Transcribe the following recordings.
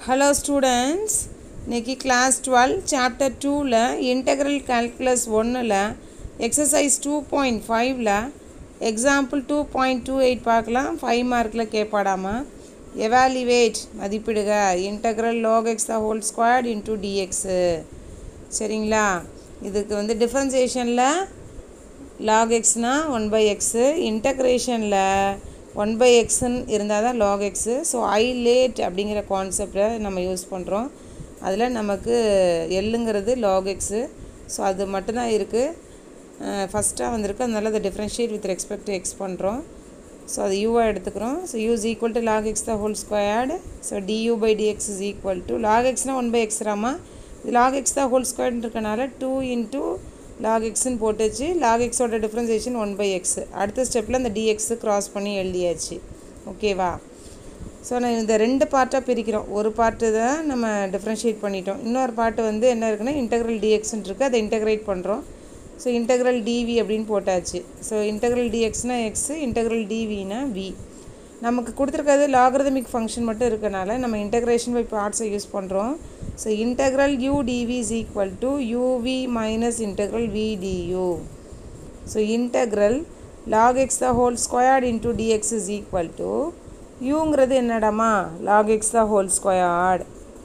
hello students இன்னைக்கு class twelve chapter டூவில் integral calculus ஒன்றில் எக்ஸசைஸ் டூ பாயிண்ட் ஃபைவ்ல example two point two eight பார்க்கலாம் ஃபைவ் மார்க்கில் கேட்பாடாமா எவாலுவேட் மதிப்பிடுக integral log x the whole squared into dx சரிங்களா இதுக்கு வந்து டிஃப்ரென்சியேஷனில் log xனா ஒன் பை எக்ஸு இன்டக்ரேஷனில் ஒன் பை எக்ஸ்ன்னு இருந்தால் தான் log x so ILATE அப்படிங்கிற கான்செப்டை நம்ம யூஸ் பண்ணுறோம் அதில் நமக்கு எல்லுங்கிறது லாக் எக்ஸு ஸோ அது மட்டும்தான் இருக்குது ஃபஸ்ட்டாக வந்திருக்கு அதனால அதை differentiate with respect to x பண்ணுறோம் ஸோ அது யூவாக எடுத்துக்கிறோம் so u is equal to log x the whole squared so du by dx is equal to log எக்ஸ்னால் ஒன் பை எக்ஸ் ராமா இது லாக் எக்ஸ் தான் ஹோல் ஸ்கொயர்னு இருக்கனால டூ இன்ட்டு லாக் எக்ஸ்ன்னு போட்டுச்சு லாக் எக்ஸோட டிஃப்ரென்சேஷன் ஒன் பை எக்ஸ் அடுத்த ஸ்டெப்பில் இந்த டிஎக்ஸு க்ராஸ் பண்ணி எழுதியாச்சு ஓகேவா ஸோ நான் இந்த ரெண்டு பார்ட்டாக பிரிக்கிறோம் ஒரு பார்ட்டு தான் நம்ம டிஃப்ரென்ஷியேட் பண்ணிட்டோம் இன்னொரு பார்ட்டு வந்து என்ன இருக்குன்னா இன்டெக்ரல் டிஎக்ஸ்ன்னு இருக்குது அதை இன்டெகிரேட் பண்ணுறோம் ஸோ இன்டெக்ரல் டிவி அப்படின்னு போட்டாச்சு ஸோ இன்டெக்ரல் டிஎக்ஸ்னால் எக்ஸு இன்டெக்ரல் டிவினா வி நமக்கு கொடுத்துருக்கிறது லாகரதமிக் ஃபங்க்ஷன் மட்டும் இருக்கனால நம்ம இன்டெக்ரேஷன் பை பார்ட்ஸை யூஸ் பண்ணுறோம் so integral u dv is equal to uv minus integral v du so integral log x the whole squared into dx is equal to யூங்கிறது என்னடாமா log x the whole squared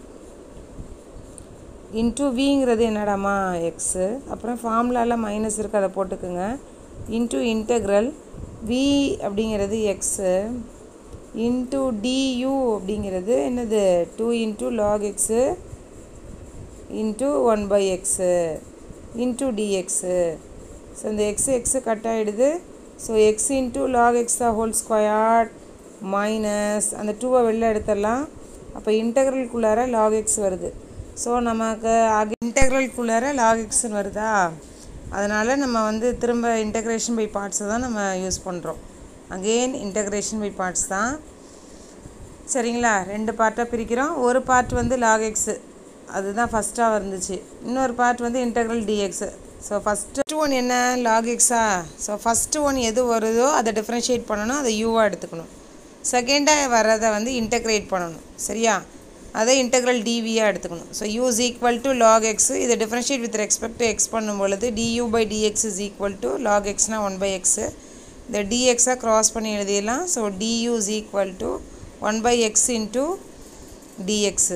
into விங்கிறது என்னடாமா x அப்புறம் ஃபார்முலாவில் minus இருக்குது அதை போட்டுக்குங்க into integral v அப்படிங்கிறது எக்ஸு இன்ட்டு டியூ அப்படிங்கிறது என்னது two into log x into one by x into dx so இந்த எக்ஸு எக்ஸு கட் ஆகிடுது ஸோ x into log x the whole squared minus அந்த டூவை வெளில எடுத்துடலாம் அப்போ இன்டெக்ரல்குள்ளார லாக் எக்ஸ் வருது ஸோ நமக்கு இன்டெக்ரல்குள்ளார லாக் எக்ஸ்னு வருதா அதனால் நம்ம வந்து திரும்ப இன்டெக்ரேஷன் பை பார்ட்ஸை தான் நம்ம யூஸ் பண்ணுறோம் அகெயின் இன்டெக்ரேஷன் பை பார்ட்ஸ் தான் சரிங்களா ரெண்டு பார்ட்டாக பிரிக்கிறோம் ஒரு பார்ட் வந்து லாக் எக்ஸு அதுதான் ஃபஸ்ட்டாக இருந்துச்சு இன்னொரு பார்ட் வந்து integral dx so first one என்ன லாக் எக்ஸா ஸோ ஃபஸ்ட்டு ஒன் எது வருதோ அதை டிஃப்ரென்ஷியேட் பண்ணணும் அதை யூவாக எடுத்துக்கணும் செகண்டாக வர்றதை வந்து இன்டெக்ரேட் பண்ணணும் சரியா அதை இன்டெக்ரல் டிவியாக எடுத்துக்கணும் so u is equal to log x இதை differentiate with respect to x பண்ணும் பொழுது du by dx is equal to log எக்ஸ்னால் ஒன் பை எக்ஸு இந்த டிஎக்ஸாக க்ராஸ் பண்ணி எழுதிடலாம் so du is equal to one by x into dx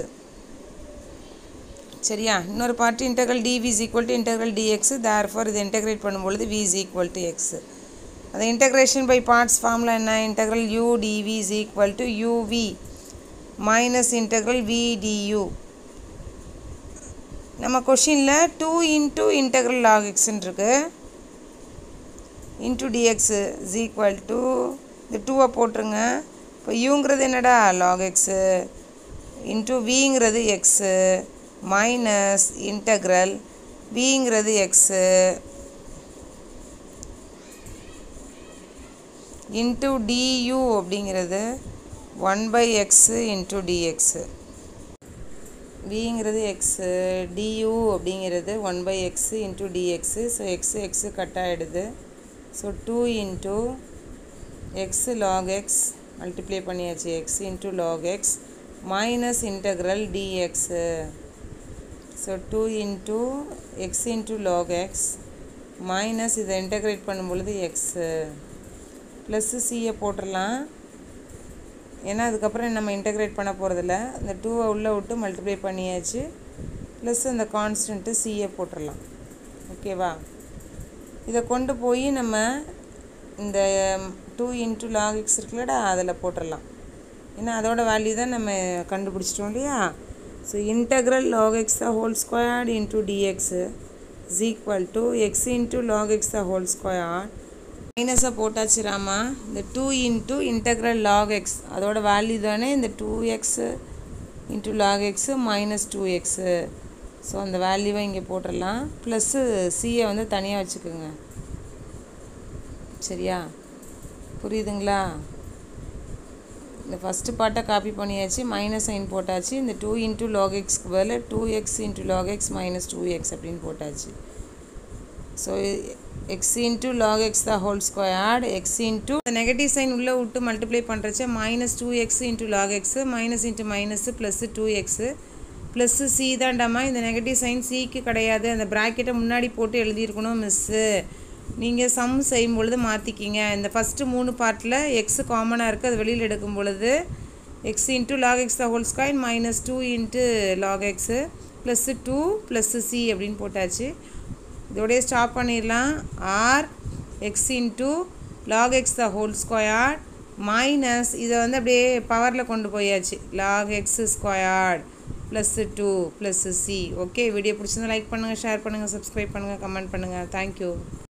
சரியா இன்னொரு part integral dv is equal to integral dx therefore ஃபார் இது இன்டெகிரேட் பண்ணும்பொழுது v is equal to x அந்த இன்டெக்ரேஷன் பை பார்ட்ஸ் ஃபார்மில் என்ன integral u dv is equal to uv minus integral v du நம்ம கொஷினில் டூ இன்ட்டு இன்டெக்ரல் லாக் எக்ஸ்ன்னு இருக்கு into dx is equal to இந்த டூவை போட்டுருங்க இப்போ யூங்கிறது என்னடா லாக் எக்ஸு இன்ட்டு விங்கிறது எக்ஸு மைனஸ் இன்டெக்ரல் விங்கிறது எக்ஸு இன்ட்டு டியூ அப்படிங்கிறது one by x into dx விங்கிறது எக்ஸு டியூ அப்படிங்கிறது one by x into dx so x x cut ஆகிடுது so two into x log x multiply பண்ணியாச்சு X into log x minus integral dx so two into x into log x minus இதை integrate பண்ணும் பொழுது x plus சியை போட்டுடலாம் ஏன்னா அதுக்கப்புறம் நம்ம integrate பண்ண போகிறதில்ல இந்த டூவை உள்ளே விட்டு மல்டிப்ளை பண்ணியாச்சு ப்ளஸ் அந்த கான்ஸ்டன்ட்டு சியை போட்டுடலாம் ஓகேவா இதை கொண்டு போய் நம்ம இந்த டூ இன்ட்டு லாக் எக்ஸ் இருக்குல்லடா அதில் போட்டுடலாம் ஏன்னா அதோட வேல்யூ தான் நம்ம கண்டுபிடிச்சிட்டோம் இல்லையா so integral log x the whole squared into dx is equal to x into log x the whole squared மைனஸை போட்டாச்சு ராமா இந்த two into integral log x அதோட வேல்யூ தானே இந்த two x into log x minus two x so அந்த வேல்யூவை இங்கே போட்டுடலாம் ப்ளஸ்ஸு சியை வந்து தனியாக வச்சுக்கோங்க சரியா புரியுதுங்களா இந்த ஃபஸ்ட்டு பார்ட்டை காப்பி பண்ணியாச்சு மைனஸ் சைன் போட்டாச்சு இந்த டூ இன்ட்டு லாக் எக்ஸ்க்கு பதில் two x into log x minus two x அப்படின்னு போட்டாச்சு so x into log x the whole squared x into negative sign உள்ளே விட்டு மல்டிப்ளை பண்ணுறச்ச minus two x into log x minus into minus plus two x plus C தான்டாமா இந்த negative sign சிக்கு கிடையாது அந்த ப்ராக்கெட்டை முன்னாடி போட்டு எழுதியிருக்கணும் மிஸ்ஸு நீங்கள் சம் செய்யும் பொழுது மாற்றிக்கிங்க இந்த ஃபஸ்ட்டு மூணு பார்ட்டில் எக்ஸு காமனாக இருக்குது அது வெளியில் எடுக்கும் பொழுது x into log x the whole square minus two into log x plus two plus C அப்படின்னு போட்டாச்சு இதோடய ஸ்டாப் பண்ணிடலாம் or x into log x the whole square minus இதை வந்து அப்படியே பவரில் கொண்டு போயாச்சு log x squared plus two plus C okay video பிடிச்சிருந்தா லைக் பண்ணுங்கள் ஷேர் பண்ணுங்கள் சப்ஸ்கிரைப் பண்ணுங்கள் கமெண்ட் பண்ணுங்கள் தேங்க்யூ